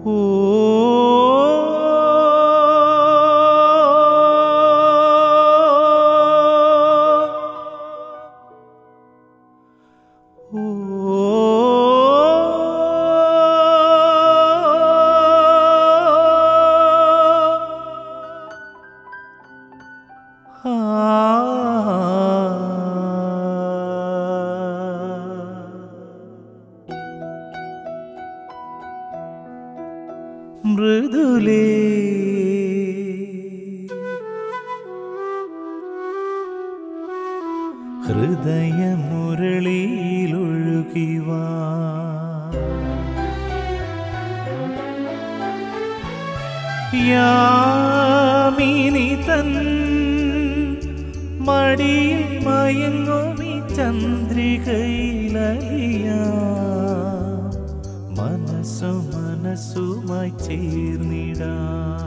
മൃദുലേ ഹൃദയമുരളിയിലൊഴുകിവാ യാമിനി തൻ മടിയിൽ മയങ്ങുമി ചന്ദ്രികയിലലിയ മനസ്സു മനസ്സുമായി ചേർന്നിടാ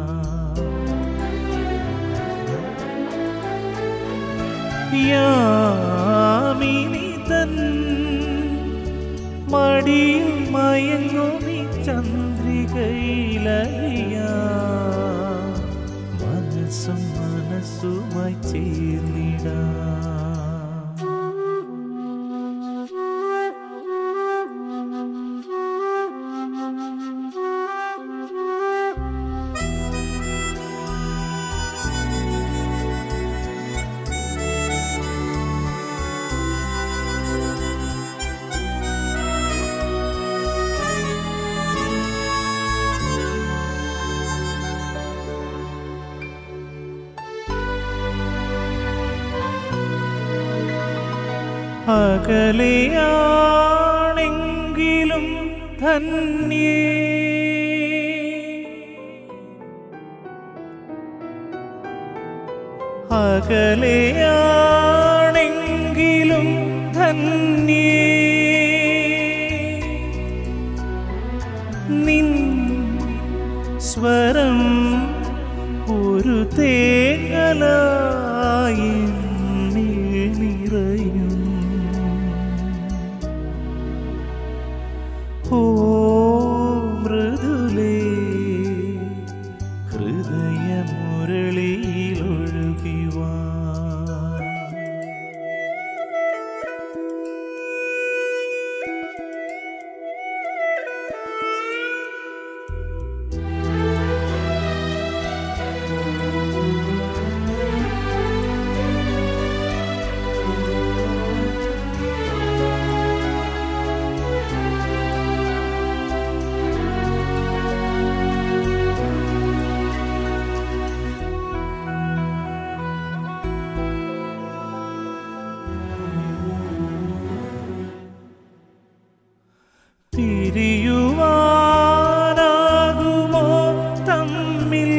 യാമിനി തൻ മടിയിൽ മയങ്ങുമി ചന്ദ്രികയിലലിയ മനസ്സും മനസ്സുമായി ചേർന്നിടാ അകലെയാണെങ്കിലും ധന്യേ അകലെയാണെങ്കിലും ധന്യേ നിൻ സ്വരം ഒരു തേങ്ങലായി എന്നിൽ നിറയും ഓ മൃദുലേ ഹൃദയമുരളിയിലൊഴുകിവാ തിരിയുവാനാകുമോ തമ്മിൽ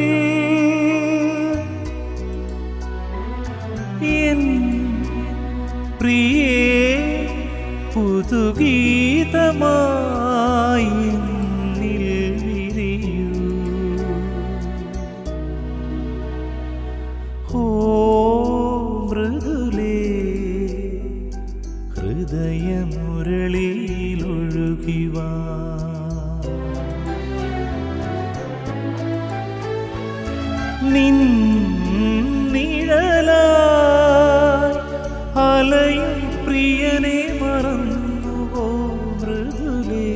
എൻ പ്രിയേ പുതുഗീതമായി എന്നിൽ വിരിയൂ ഓ മൃദുലേ ഹൃദയമുരളിയിലൊഴുകിവാ നിൻ നിഴലായി അലയും പ്രിയനെ മറന്നുവോ മൃദുലേ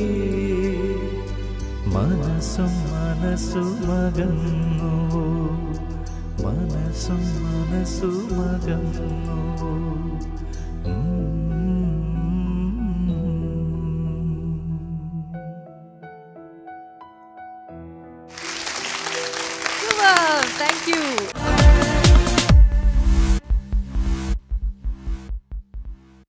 മനസ്സും മനസ്സുമകന്നുവോ മനസ്സും മനസ്സുമകന്നുവോ Super! Thank you.